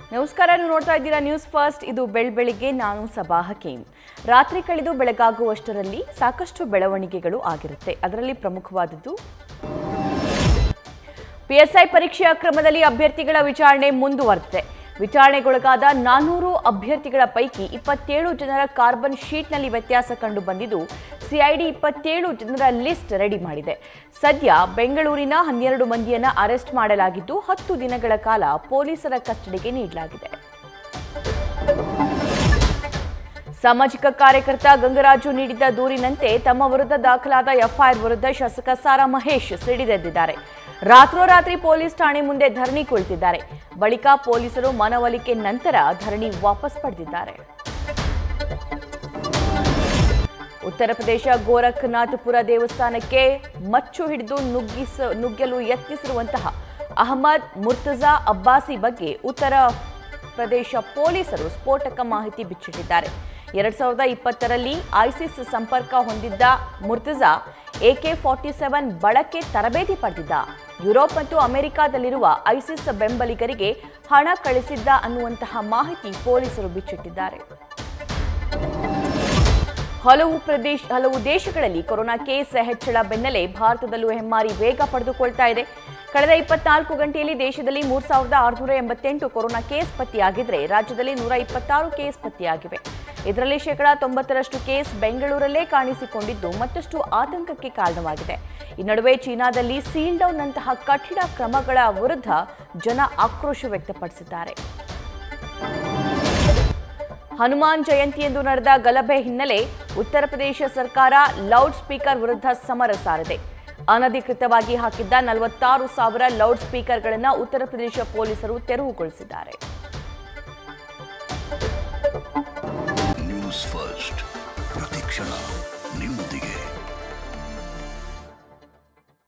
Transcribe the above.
ನಮಸ್ಕಾರ ನೀವು ನೋಡ್ತಾ ಇದ್ದೀರಾ ನ್ಯೂಸ್ ಫಸ್ಟ್ ಇದು ಬೆಳ್ ಬೆಳಿಗ್ಗೆ ನಾನು ಸಬಾ ಹಕೀಂ ರಾತ್ರಿ ಕಳೆದು ಬೆಳಗಾಗುವಷ್ಟರಲ್ಲಿ ಸಾಕಷ್ಟು ಬೆಳವಣಿಗೆಗಳು ಆಗಿರುತ್ತೆ ಅದರಲ್ಲಿ ಪ್ರಮುಖವಾದದ್ದು ಪಿಎಸ್ಐ ಪರೀಕ್ಷೆ ಅಕ್ರಮದಲ್ಲಿ ಅಭ್ಯರ್ಥಿಗಳ ವಿಚಾರಣೆ ಮುಂದುವರೆದಿದೆ ವಿಚಾರಣೆಗೊಳಗಾದ ನಾನ್ನೂರು ಅಭ್ಯರ್ಥಿಗಳ ಪೈಕಿ ಇಪ್ಪತ್ತೇಳು ಜನರ ಕಾರ್ಬನ್ ಶೀಟ್ನಲ್ಲಿ ವ್ಯತ್ಯಾಸ ಕಂಡು ಬಂದಿದ್ದು ಸಿಐಡಿ ಇಪ್ಪತ್ತೇಳು ಜನರ ಲಿಸ್ಟ್ ರೆಡಿ ಮಾಡಿದೆ ಸದ್ಯ ಬೆಂಗಳೂರಿನ ಹನ್ನೆರಡು ಮಂದಿಯನ್ನ ಅರೆಸ್ಟ್ ಮಾಡಲಾಗಿದ್ದು ಹತ್ತು ದಿನಗಳ ಕಾಲ ಪೊಲೀಸರ ಕಸ್ಟಡಿಗೆ ನೀಡಲಾಗಿದೆ ಸಾಮಾಜಿಕ ಕಾರ್ಯಕರ್ತ ಗಂಗರಾಜು ನೀಡಿದ್ದ ದೂರಿನಂತೆ ತಮ್ಮ ವಿರುದ್ಧ ದಾಖಲಾದ ಎಫ್ಐಆರ್ ವಿರುದ್ಧ ಶಾಸಕ ಸಾರಾ ಮಹೇಶ್ ಸಿಡಿದೆದ್ದಿದ್ದಾರೆ ರಾತ್ರೋರಾತ್ರಿ ಪೊಲೀಸ್ ಠಾಣೆ ಮುಂದೆ ಧರಣಿ ಕುಳಿತಿದ್ದಾರೆ ಬಳಿಕ ಪೊಲೀಸರು ಮನವೊಲಿಕೆ ನಂತರ ಧರಣಿ ವಾಪಸ್ ಪಡೆದಿದ್ದಾರೆ ಉತ್ತರ ಪ್ರದೇಶ ಗೋರಖನಾಥಪುರ ದೇವಸ್ಥಾನಕ್ಕೆ ಮಚ್ಚು ಹಿಡಿದು ನುಗ್ಗಿಸ ನುಗ್ಗಲು ಯತ್ನಿಸಿರುವಂತಹ ಅಹಮದ್ ಮುರ್ತಜಾ ಅಬ್ಬಾಸಿ ಬಗ್ಗೆ ಉತ್ತರ ಪ್ರದೇಶ ಪೊಲೀಸರು ಸ್ಫೋಟಕ ಮಾಹಿತಿ ಬಿಚ್ಚಿಟ್ಟಿದ್ದಾರೆ ಎರಡ್ ಸಾವಿರದ ಇಪ್ಪತ್ತರಲ್ಲಿ ಐಸಿಸ್ ಸಂಪರ್ಕ ಹೊಂದಿದ್ದ ಮುರ್ತಜಾ ಎಕೆ ಫಾರ್ಟಿ ಸೆವೆನ್ ಬಳಕೆ ತರಬೇತಿ ಪಡೆದಿದ್ದ ಯುರೋಪ್ ಮತ್ತು ಅಮೆರಿಕಾದಲ್ಲಿರುವ ಐಸಿಸ್ ಬೆಂಬಲಿಗರಿಗೆ ಹಣ ಕಳಿಸಿದ್ದ ಅನ್ನುವಂತಹ ಮಾಹಿತಿ ಪೊಲೀಸರು ಬಿಚ್ಚಿಟ್ಟಿದ್ದಾರೆ ಹಲವು ಪ್ರದೇಶ ಹಲವು ದೇಶಗಳಲ್ಲಿ ಕೊರೋನಾ ಕೇಸ್ ಹೆಚ್ಚಳ ಬೆನ್ನಲ್ಲೇ ಭಾರತದಲ್ಲೂ ಹೆಮ್ಮಾರಿ ವೇಗ ಪಡೆದುಕೊಳ್ತಾ ಇದೆ ಕಳೆದ ಇಪ್ಪತ್ನಾಲ್ಕು ಗಂಟೆಯಲ್ಲಿ ದೇಶದಲ್ಲಿ ಮೂರ್ ಸಾವಿರದ ಆರುನೂರ ಎಂಬತ್ತೆಂಟು ಕೊರೋನಾ ಕೇಸ್ ಪತ್ತೆಯಾಗಿದ್ರೆ ರಾಜ್ಯದಲ್ಲಿ ನೂರ ಇಪ್ಪತ್ತಾರು ಕೇಸ್ ಪತ್ತೆಯಾಗಿವೆ ಇದರಲ್ಲಿ ಶೇಕಡಾ ತೊಂಬತ್ತರಷ್ಟು ಕೇಸ್ ಬೆಂಗಳೂರಲ್ಲೇ ಕಾಣಿಸಿಕೊಂಡಿದ್ದು ಮತ್ತಷ್ಟು ಆತಂಕಕ್ಕೆ ಕಾರಣವಾಗಿದೆ ಈ ನಡುವೆ ಚೀನಾದಲ್ಲಿ ಸೀಲ್ ಡೌನ್ನಂತಹ ಕಠಿಣ ಕ್ರಮಗಳ ವಿರುದ್ಧ ಜನ ಆಕ್ರೋಶ ವ್ಯಕ್ತಪಡಿಸಿದ್ದಾರೆ ಹನುಮಾನ್ ಜಯಂತಿಯಂದು ನಡೆದ ಗಲಭೆ ಹಿನ್ನೆಲೆ ಉತ್ತರ ಪ್ರದೇಶ ಸರ್ಕಾರ ಲೌಡ್ ಸ್ಪೀಕರ್ ವಿರುದ್ಧ ಸಮರ ಸಾರಿದೆ ಅನಧಿಕೃತವಾಗಿ ಹಾಕಿದ್ದ ನಲವತ್ತಾರು ಸಾವಿರ ಲೌಡ್ ಸ್ಪೀಕರ್ಗಳನ್ನು ಉತ್ತರ ಪ್ರದೇಶ ಪೊಲೀಸರು ತೆರವುಗೊಳಿಸಿದ್ದಾರೆ ನ್ಯೂಸ್ ಫಸ್ಟ್ ಪ್ರತಿಕ್ಷಣ ನಿಮ್ಮೊಂದಿಗೆ